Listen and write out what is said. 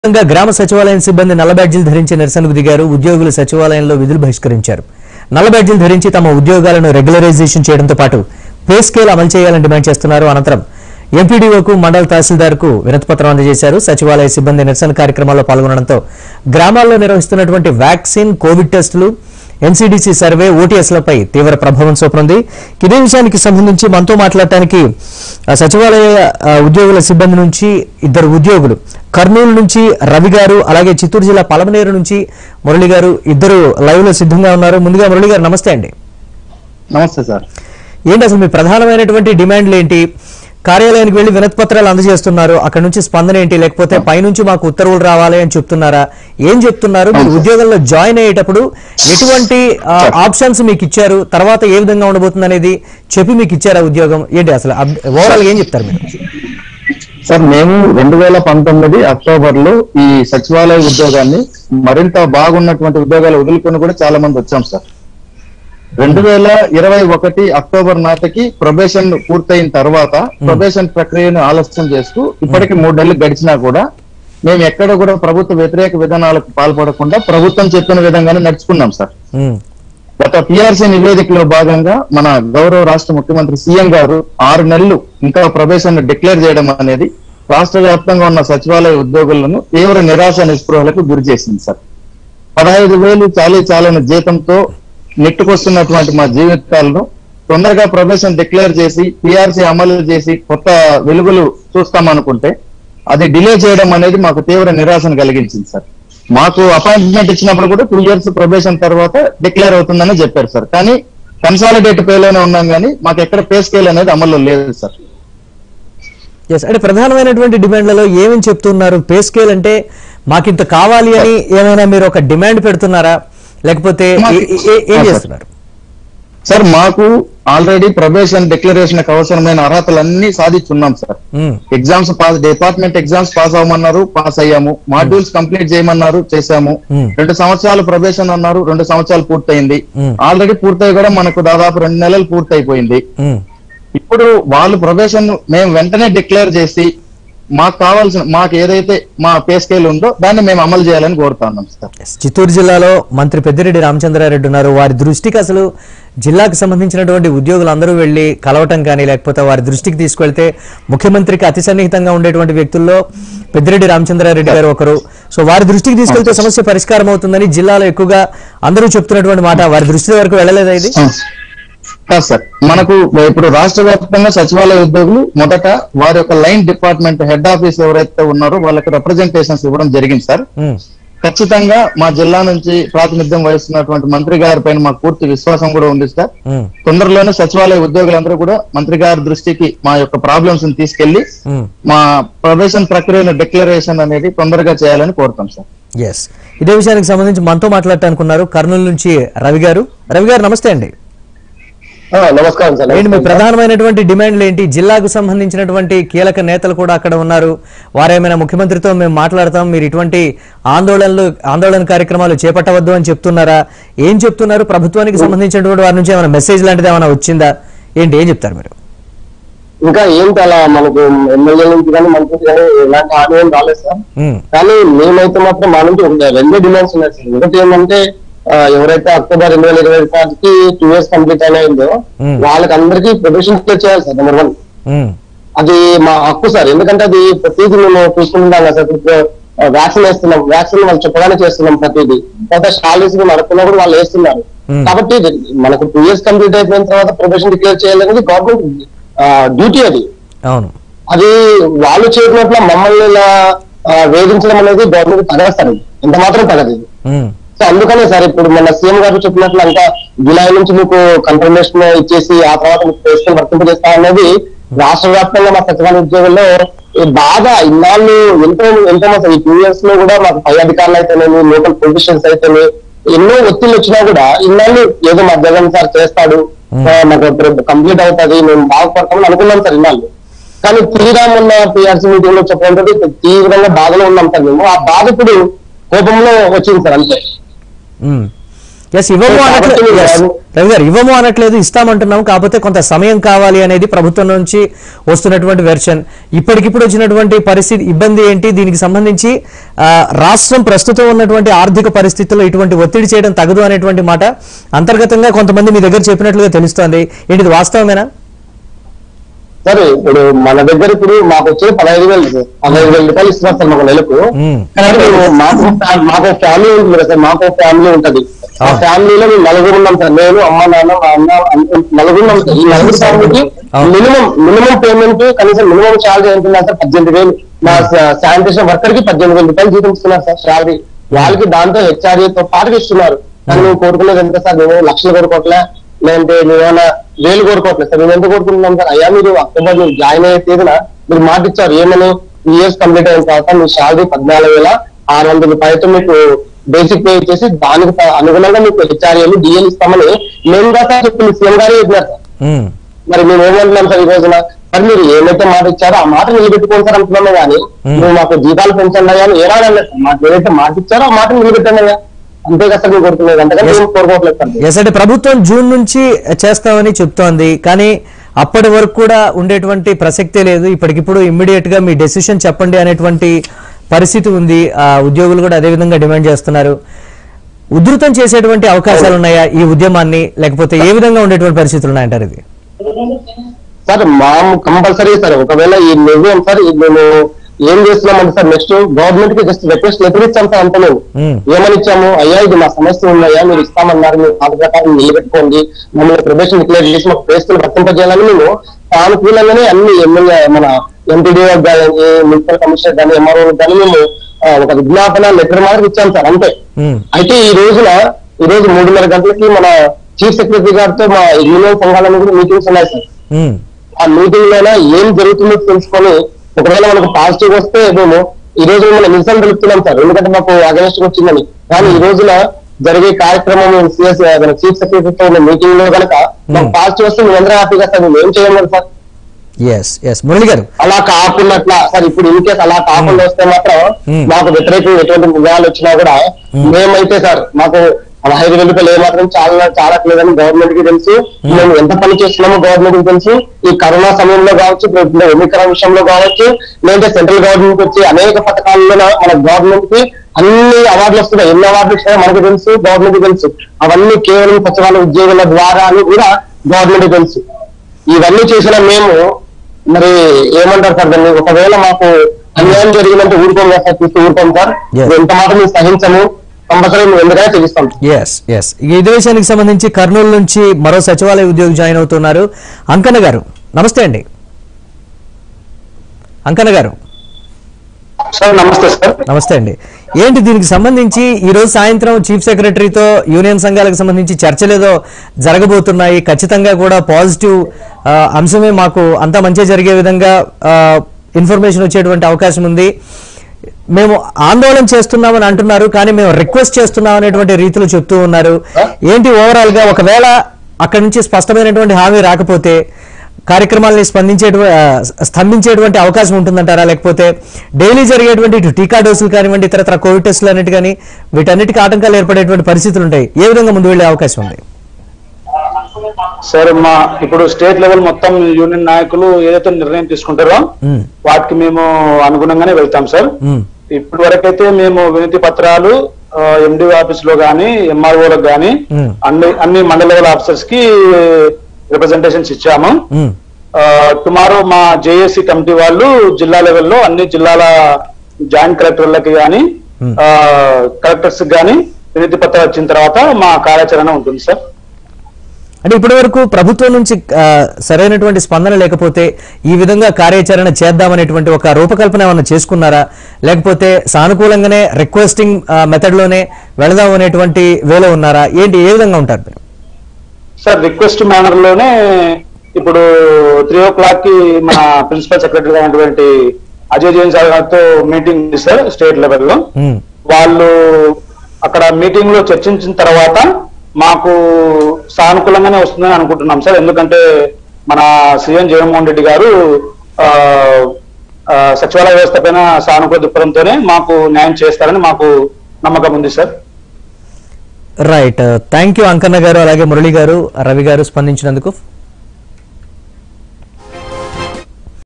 వ్యాప్తంగా గ్రామ సచివాలయం సిబ్బంది నల్ల బ్యాడ్జీలు ధరించి నిరసనకు దిగారు ఉద్యోగులు సచివాలయంలో విధులు బహిష్కరించారు నల్ల బ్యాడ్జీలు ధరించి తమ ఉద్యోగాలను రెగ్యులరైజేషన్ చేయడంతో పాటు పే స్కేల్ అమలు చేయాలని డిమాండ్ చేస్తున్నారు అనంతరం ఎంపీడీఓకు మండల తహసీల్దార్కు వినతిపత్రం అందజేశారు సచివాలయ సిబ్బంది నిరసన కార్యక్రమాల్లో పాల్గొనడంతో గ్రామాల్లో నిర్వహిస్తున్నటువంటి వ్యాక్సిన్ కోవిడ్ టెస్టులు ఎన్సీడీసీ సర్వే ఓటీఎస్లపై తీవ్ర ప్రభావం చూపనుంది ఇదే విషయానికి సంబంధించి మనతో మాట్లాడటానికి ఆ, సచివాలయ ఆ, ఉద్యోగుల సిబ్బంది నుంచి ఇద్దరు ఉద్యోగులు కర్నూలు నుంచి రవి గారు అలాగే చిత్తూరు జిల్లా పలమనేరు నుంచి మురళి గారు ఇద్దరు లైవ్ లో సిద్ధంగా ఉన్నారు ముందుగా మురళి గారు నమస్తే అండి నమస్తే సార్ ఏంటి అసలు మీ ప్రధానమైనటువంటి డిమాండ్లు ఏంటి కార్యాలయానికి వెళ్లి వినతి పత్రాలు అందజేస్తున్నారు అక్కడ నుంచి స్పందన ఏంటి లేకపోతే పైనుంచి మాకు ఉత్తర్వులు రావాలి అని చెప్తున్నారా ఏం చెప్తున్నారు మీరు ఉద్యోగంలో జాయిన్ అయ్యేటప్పుడు ఎటువంటి ఆప్షన్స్ మీకు ఇచ్చారు తర్వాత ఏ విధంగా ఉండబోతుంది అనేది చెప్పి మీకు ఇచ్చారా ఉద్యోగం ఏంటి అసలు ఓవరాల్ ఏం చెప్తారు మీరు సార్ మేము రెండు వేల పంతొమ్మిది అక్టోబర్ లో ఈ సచివాలయ ఉద్యోగాన్ని మరింత బాగున్నటువంటి ఉద్యోగాలు వదులుకొని కూడా చాలా మంది వచ్చాం సార్ రెండు వేల ఇరవై ఒకటి అక్టోబర్ నాటికి ప్రొబేషన్ పూర్తయిన తర్వాత ప్రొబేషన్ ప్రక్రియను ఆలస్యం చేస్తూ ఇప్పటికి మూడేళ్లు గడిచినా కూడా మేము ఎక్కడ కూడా ప్రభుత్వ వ్యతిరేక విధానాలకు పాల్పడకుండా ప్రభుత్వం చెప్పిన విధంగానే నడుచుకున్నాం సార్ ఉమ్, గత పిఆర్సీ నివేదికలో భాగంగా మన గౌరవ రాష్ట్ర ముఖ్యమంత్రి సీఎం గారు ఆరు నెలలు ఇంకా ప్రవేశం డిక్లేర్ చేయడం అనేది రాష్ట్ర వ్యాప్తంగా ఉన్న సచివాలయ ఉద్యోగులను తీవ్ర నిరాశ నిస్పృహలకు గురి చేసింది సార్ పదహైదు వేలు చాలీ చాలని జీతంతో నెట్టుకొస్తున్నటువంటి మా జీవితాలను తొందరగా ప్రవేశం డిక్లేర్ చేసి పిఆర్సీ అమలు చేసి కొత్త వెలుగులు చూస్తామనుకుంటే అది డిలే చేయడం అనేది మాకు తీవ్ర నిరాశను కలిగించింది సార్ మాకు అపాయింట్మెంట్ ఇచ్చినప్పుడు కూడా టూ ఇయర్స్ ప్రొబేషన్ తర్వాత డిక్లేర్ అవుతుందని చెప్పారు సార్ కానీ కన్సాలిడేట్ పేలోనే ఉన్నాం కానీ మాకు ఎక్కడ పే స్కేల్ అనేది అమల్లో లేదు సార్ ఎస్ అంటే ప్రధానమైనటువంటి డిమాండ్లలో ఏమని చెప్తున్నారు పే స్కేల్ అంటే మాకింత కావాలి అని ఏమైనా మీరు ఒక డిమాండ్ పెడుతున్నారా లేకపోతే ఏ- ఏ- ఏ- ఏం చేస్తున్నారు సార్ మాకు ఆల్రెడీ ప్రొబేషన్ డిక్లరేషన్ అవసరమైన అర్హతలన్నీ సాధించున్నాం sir um, exams pass department exams pass అవ్వమన్నారు పాస్ అయ్యాము మాడ్యూల్స్ కంప్లీట్ చేయమన్నారు చేశాము Hmm. రెండు సంవత్సరాలు ప్రొబేషన్ అన్నారు రెండు సంవత్సరాలు పూర్తయింది Hmm. ఆల్రెడీ పూర్తయి కూడా మనకు దాదాపు రెండు నెలలు పూర్తయిపోయింది ఉమ్. ఇప్పుడు వాళ్ళు ప్రొబేషన్ మేము వెంటనే డిక్లేర్ చేసి మాకు కావాల్సిన మాకు ఏదైతే మా పే స్కేల్ ఉందో దాన్ని మేము అమలు చేయాలని కోరుతున్నాం సార్ ఎస్, చిత్తూరు జిల్లాలో మంత్రి పెద్దిరెడ్డి రామచంద్రారెడ్డి ఉన్నారు వారి దృష్టికి అసలు జిల్లాకు సంబంధించినటువంటి ఉద్యోగులు అందరూ వెళ్లి కలవటం కానీ లేకపోతే వారి దృష్టికి తీసుకెళ్తే ముఖ్యమంత్రికి అతి సన్నిహితంగా ఉండేటువంటి వ్యక్తుల్లో పెద్దిరెడ్డి రామచంద్రారెడ్డి గారు ఒకరు సో వారి దృష్టికి తీసుకెళ్తే సమస్య పరిష్కారం అవుతుందని జిల్లాలో ఎక్కువగా అందరూ చెప్తున్నటువంటి మాట వారి దృష్టి వరకు వెళ్ళలేదా ఇది కాదు సార్ మనకు ఇప్పుడు రాష్ట్ర వ్యాప్తంగా సచివాలయ ఉద్యోగులు మొదట వారి యొక్క లైన్ డిపార్ట్మెంట్ హెడ్ ఆఫీస్ ఎవరైతే ఉన్నారో వాళ్ళకి రిప్రజెంటేషన్స్ ఇవ్వడం జరిగింది సార్ ఉమ్, ఖచ్చితంగా మా జిల్లా నుంచి ప్రాతినిధ్యం వహిస్తున్నటువంటి మంత్రి గారి పైన మాకు పూర్తి విశ్వాసం కూడా ఉంది సార్ ఉమ్, తొందరలోనే సచివాలయ ఉద్యోగులందరూ కూడా మంత్రి గారి దృష్టికి మా యొక్క ప్రాబ్లమ్స్ ని తీసుకెళ్లి ఉమ్. మా ప్రవేశం ప్రక్రియను డిక్లరేషన్ అనేది తొందరగా చేయాలని కోరుతాం సార్ ఎస్ ఇదే విషయానికి సంబంధించి మనతో మాట్లాడటానుకున్నారు కర్నూలు నుంచి రవి గారు రవి గారు నమస్తే అండి నమస్కారం సార్ ఏంటి మీ ప్రధానమైనటువంటి డిమాండ్లు ఏంటి జిల్లాకు సంబంధించినటువంటి కీలక నేతలు కూడా అక్కడ ఉన్నారు వారేమైనా ముఖ్యమంత్రితో మేము మాట్లాడతాం మీరు ఇటువంటి ఆందోళనలు ఆందోళన కార్యక్రమాలు చేపట్టవద్దు అని చెప్తున్నారా ఏం చెప్తున్నారు ప్రభుత్వానికి సంబంధించినటువంటి వారి నుంచి ఏమైనా మెసేజ్ లాంటిది ఏమైనా వచ్చిందా ఏంటి ఏం చెప్తారు మీరు ఇంకా ఏంటి అలా మనకు ఎమ్మెల్యే నుంచి కానీ మంత్రి నుంచి కానీ ఎలాంటి హామీ ఏం రాలేదు సార్ ఉమ్, కానీ మేమైతే మాత్రం మా నుంచి ఒక రెండే డిమాండ్స్ ఉన్నాయి సార్ ఒకటి ఏంటంటే ఆ, ఎవరైతే అక్టోబర్ రెండు వేల ఇరవై నాటికి టూ ఇయర్స్ కంప్లీట్ అయినాయిందో Hmm. వాళ్ళకి అందరికీ ప్రొఫెషన్ చేయాలి సార్ నెంబర్ వన్ ఉమ్, అది మా హక్కు సార్ ఎందుకంటే అది ప్రతిదీ మేము చూసుకుంటాం కదా సార్ ఇప్పుడు వ్యాక్సిన్ వేస్తున్నాం వ్యాక్సిన్ వాళ్ళు చెప్పగానే చేస్తున్నాం ప్రతిదీ తర్వాత శాలరీస్ నడుపుతున్నా కూడా వాళ్ళు వేస్తున్నారు Hmm. కాబట్టి ఇది మనకు టూ ఇయర్స్ కంప్లీట్ అయిపోయిన తర్వాత ప్రొఫెషన్ డిక్లేర్ చేయాలనేది గవర్నమెంట్ డ్యూటీ అది అవును అది వాళ్ళు చేసినట్లు మమ్మల్ని ఇలా ఆ, వేధించడం అనేది గవర్నమెంట్ తగస్తారు ఎంత మాత్రం తగదు ఇది. ఉమ్, సో అందుకనే సార్ ఇప్పుడు మన సీఎం గారు చెప్పినట్లు అంతా జూలై నుంచి మీకు కన్ఫర్మేషన్ ఇచ్చేసి ఆ తర్వాత మీకు ప్రేసుకొని వర్తింపజేస్తా అనేది రాష్ట్ర వ్యాప్తంగా మా సచివాలయ ఉద్యోగుల్లో ఈ బాగా ఇన్నాళ్ళు ఎంతో ఎంతో మంది ఈ టూ ఇయర్స్ లో కూడా మాకు పై అధికారులు అయితేనేమి లోకల్ పొజిషన్స్ అయితేనే ఎన్నో ఒత్తిళ్ళు వచ్చినా కూడా ఇన్నాళ్ళు ఏదో మా జగన్ సార్ చేస్తాడు ఆ, మాకు కంప్లీట్ అవుతుంది మేము బాగుపడతామని అనుకున్నాం సార్ ఇన్నాళ్ళు కానీ తీరా మొన్న పిఆర్సీ మీటింగ్ లో చెప్పడంతో తీవ్రంగా బాధలో ఉన్నాం సార్ మేము ఆ బాధ ఇప్పుడు కోపంలో వచ్చింది సార్ అంతే ఉమ్. ఎస్ ఇవ్వము అనట్లేదు కాబట్టి yes. వాళ్ళు- రవి గారు ఇవ్వము అనట్లేదు ఇస్తామంటున్నాం కాకపోతే కొంత సమయం కావాలి అనేది ప్రభుత్వం నుంచి వస్తున్నటువంటి వెర్షన్ ఇప్పటికిప్పుడు వచ్చినటువంటి పరిస్థితి ఇబ్బంది ఏంటి దీనికి సంబంధించి ఆ, రాష్ట్రం ప్రస్తుతం ఉన్నటువంటి ఆర్థిక పరిస్థితుల్లో ఇటువంటి ఒత్తిడి చేయడం తగదు అనేటువంటి మాట అంతర్గతంగా కొంతమంది మీ దగ్గర చెప్పినట్లుగా తెలుస్తోంది ఏంటి ఇది వాస్తవమేనా సరే ఇప్పుడు మన దగ్గర ఇప్పుడు మాకు వచ్చేది పదహైదు వేలు సార్ పదహైదు వేల రూపాయలు ఇస్తున్నారు సార్ మాకు నెలకు మ్మ్. కానీ మేము మాకు ఫ్యా- మాకు ఫ్యామిలీ ఉంటుంది కదా సార్ మాకు ఫ్యామిలీ ఉంటది ఆ అవును. ఫ్యామిలీలో మేము నలుగురు ఉన్నాం సార్ నేను అమ్మ నాన్న మా అన్న అన్న- నలుగురు ఉన్నాం సార్ ఈ నలుగురు ఫ్యామిలీకి అవును. మినిమం మినిమం పేమెంట్ కనీసం మినిమం చార్జ్ ఏంటున్నారు సార్ పద్దెనిమిది వేలు మా శానిటేషన్ వర్కర్ కి పద్దెనిమిది వేలు రూపాయలు జీతం ఇస్తున్నారు సార్ శాలరీ వాళ్ళకి దాంతో హెచ్ఆర్ఏ తో పాటుగా ఇస్తున్నారు కానీ మేము కోరుకునేది ఎంత సార్ మేము లక్షలు కోరుకోవట్లే లేదంటే మేమేమైనా వేలు కోరుకోవట్లేదు సార్ మేము ఎంత కోరుకుంటున్నాం సార్ అయ్యా మీరు అక్టోబర్ మీరు జాయిన్ అయ్యే తేదీన మీరు మాట ఇచ్చారు ఏమని ఈ ఇయర్స్ కంప్లీట్ అయిన తర్వాత మీ శాలరీ పద్నాలుగు వేల ఆరు వందల రూపాయలతో మీకు బేసిక్ పే ఇచ్చేసి దానికి త- అనుగుణంగా మీకు హెచ్ఆర్ఏలు డిఎల్ ఇస్తామని మేము కదా చెప్పింది సీఎం గారే చెప్పినారు సార్ ఉమ్. మరి మేము ఏమంటున్నాం సార్ ఈ రోజున మరి మీరు ఏమైతే మాట ఇచ్చారో ఆ మాట నిలబెట్టుకోండి సార్ అంటున్నామే కానీ Hmm. మీరు మాకు జీతాలు పెంచండి అయ్యా అని ఏ రాడలేదు సార్ మాకు ఏదైతే మాట ఇచ్చారో ఆ మాట నిలబెట్టండి అయ్యా అంతే కదా సార్ మేము కోరుకునేది అంతకంటే Yes. మేము కోరుకోవట్లేదు సార్ ఎస్ అంటే ప్రభుత్వం జూన్ నుంచి చేస్తామని చెప్తోంది కానీ అప్పటి వరకు కూడా ఉండేటువంటి ప్రసక్తే లేదు ఇప్పటికిప్పుడు ఇమ్మీడియట్ గా మీ డెసిషన్ చెప్పండి అనేటువంటి పరిస్థితి ఉంది ఆ ఉద్యోగులు కూడా అదే విధంగా డిమాండ్ చేస్తున్నారు ఉధృతం చేసేటువంటి అవకాశాలు ఉన్నాయా ఈ ఉద్యమాన్ని లేకపోతే ఏ విధంగా ఉండేటువంటి పరిస్థితులు ఉన్నాయంటారు ఇది సార్ మా కంపల్సరీ సార్ ఒకవేళ ఈ నిర్ణయం సార్ ఇది మేము ఏం చేస్తున్నామంటే సార్ నెక్స్ట్ గవర్నమెంట్ కి జస్ట్ రిక్వెస్ట్ లెటర్ ఇచ్చాం సార్ అంత మేము Hmm. ఏమని ఇచ్చాము అయ్యా ఇది మా సమస్య ఉన్నాయా మీరు ఇస్తామన్నారు మీరు పాత ప్రకారం నిలబెట్టుకోండి మమ్మల్ని ప్రొబేషన్ డిక్లేర్ చేసి మాకు ప్లేస్లు వర్తింపజేయాలని మేము సానుకూలంగానే అన్ని ఎమ్మెల్యే మన ఎంపీడీ కానీ మున్సిపల్ కమిషనర్ కానీ ఎంఆర్ఓ కానీ మేము ఆ, ఒక విజ్ఞాపన లెటర్ మాత్రం ఇచ్చాం సార్ అంతే ఉమ్. అయితే ఈ రోజున ఈ రోజు మూడున్నర గంటలకి మన చీఫ్ సెక్రటరీ గారితో మా యూనియన్ సంఘాలను కూడా మీటింగ్స్ ఉన్నాయి సార్ ఉమ్. ఆ మీటింగ్ లోనే ఏం జరుగుతుందో తెలుసుకొని ఒకవేళ మనకు పాజిటివ్ వస్తే మేము ఈ రోజు మనం నిరసన తెలుపుతున్నాం సార్ ఎందుకంటే మాకు అగనెస్ట్ వచ్చిందని కానీ ఈ రోజున జరిగే కార్యక్రమం సిఎస్ చీఫ్ సెక్రటరీతో ఉన్న మీటింగ్ లో కనుక మాకు Hmm. పాజిటివ్ వస్తే మేము అందరూ హ్యాపీగా సార్ మేము ఏం చేయం కదా sir yes yes Murali garu అలా కాకున్నట్ల సార్ ఇప్పుడు ఇన్ కేసు అలా కాకుండా వస్తే మాత్రం Hmm. మాకు వ్యతిరేకంగా ఎటువంటి నిజాలు వచ్చినా కూడా మేమైతే సార్ మాకు పదహైదు వేల రూపాయలు ఏమాత్రం చాలా చాలట్లేదని గవర్నమెంట్ కి తెలుసు మేము ఎంత పని చేస్తున్నామో గవర్నమెంట్ కి తెలుసు ఈ కరోనా సమయంలో కావచ్చు ఇప్పుడు ఎన్నికల విషయంలో కావచ్చు లేదంటే సెంట్రల్ గవర్నమెంట్ వచ్చి అనేక పథకాలలో మన గవర్నమెంట్ కి అన్ని అవార్డులు వస్తున్నాయి ఎన్ని అవార్డులు వచ్చినాయో మనకు తెలుసు గవర్నమెంట్ కి తెలుసు అవన్నీ కేవలం సచివాలయ ఉద్యోగుల ద్వారా అని కూడా గవర్నమెంట్ కి తెలుసు ఇవన్నీ చేసిన మేము మరి ఏమంటారు సార్ దాన్ని ఒకవేళ మాకు అన్యాయం జరిగిందంటే ఊరుకోం కదా సార్ చూస్తూ ఊరుకోం సార్ Yes. ఎంత మాట మేము సహించము కంపల్సరీ మేము ఎందుకైనా తెలుస్తాం ఎస్ ఎస్ ఇదే విషయానికి సంబంధించి కర్నూలు నుంచి మరో సచివాలయ ఉద్యోగి జాయిన్ అవుతున్నారు అంకన్న గారు నమస్తే అండి అంకన్న గారు సార్ నమస్తే సార్ నమస్తే అండి ఏంటి దీనికి సంబంధించి ఈ రోజు సాయంత్రం చీఫ్ సెక్రటరీతో యూనియన్ సంఘాలకు సంబంధించి చర్చలేదో జరగబోతున్నాయి ఖచ్చితంగా కూడా పాజిటివ్ ఆ, అంశమే మాకు అంతా మంచి జరిగే విధంగా ఇన్ఫర్మేషన్ వచ్చేటువంటి అవకాశం ఉంది మేము ఆందోళన చేస్తున్నామని అంటున్నారు కానీ మేము రిక్వెస్ట్ చేస్తున్నాం అనేటువంటి రీతిలో చెప్తూ ఉన్నారు ఏంటి ఓవరాల్ గా ఒకవేళ అక్కడి నుంచి స్పష్టమైనటువంటి హామీ రాకపోతే కార్యక్రమాలని స్పందించేటువంటి స్తంభించేటువంటి అవకాశం ఉంటుందంటారా లేకపోతే డైలీ జరిగేటువంటి ఇటు టీకా డోసులు కానివ్వండి ఇతరత్ర కోవిడ్ టెస్టులు అన్నిటి కానీ వీటన్నిటికీ ఆటంకాలు ఏర్పడేటువంటి పరిస్థితులు ఉంటాయి ఏ విధంగా ముందు వెళ్ళే అవకాశం ఉంది సార్ మా ఇప్పుడు స్టేట్ లెవెల్ మొత్తం యూనియన్ నాయకులు ఏదైతే నిర్ణయం తీసుకుంటారో మ్మ్. వాటికి మేము అనుగుణంగానే వెళ్తాం సార్ మ్మ్. ఇప్పటి వరకైతే మేము వినతి పత్రాలు ఎండి ఆఫీస్ లో గానీ ఎంఆర్ఓలకు గానీ మ్మ్. అన్ని అన్ని మండల లెవెల్ ఆఫీసర్స్ కి రిప్రజెంటేషన్స్ ఇచ్చాము మ్మ్. టుమారో మా జేఏసీ కమిటీ వాళ్ళు జిల్లా లెవెల్లో అన్ని జిల్లాల జాయింట్ కలెక్టర్లకి గానీ Hmm. కలెక్టర్స్ గానీ వినతి పత్రం వచ్చిన తర్వాత మా కార్యాచరణ ఉంటుంది సార్ అంటే ఇప్పటి వరకు ప్రభుత్వం నుంచి ఆ, సరైనటువంటి స్పందన లేకపోతే ఈ విధంగా కార్యాచరణ చేద్దామనేటువంటి ఒక రూపకల్పన ఏమైనా చేసుకున్నారా లేకపోతే సానుకూలంగానే రిక్వెస్టింగ్ మెథడ్ లోనే వెళదాం అనేటువంటి వేలో ఉన్నారా ఏంటి ఏ విధంగా ఉంటారు మీరు సార్ రిక్వెస్ట్ మేనర్ లోనే ఇప్పుడు త్రీ ఓ క్లాక్ కి మన ప్రిన్సిపల్ సెక్రటరీ అయినటువంటి అజయ్ జైన్ సార్ గారితో మీటింగ్ ఉంది సార్ స్టేట్ లెవెల్లో మ్మ్. వాళ్ళు అక్కడ మీటింగ్ లో చర్చించిన తర్వాత మాకు సానుకూలంగానే వస్తుందని అనుకుంటున్నాం సార్ ఎందుకంటే మన సీఎం జగన్మోహన్ రెడ్డి గారు ఆ, ఆ, సచివాలయ వ్యవస్థ పైన సానుకూల దృక్పథంతోనే మాకు న్యాయం చేస్తారని మాకు నమ్మకం ఉంది sir right thank you Ankanna garu అలాగే మురళి గారు రవి గారు స్పందించినందుకు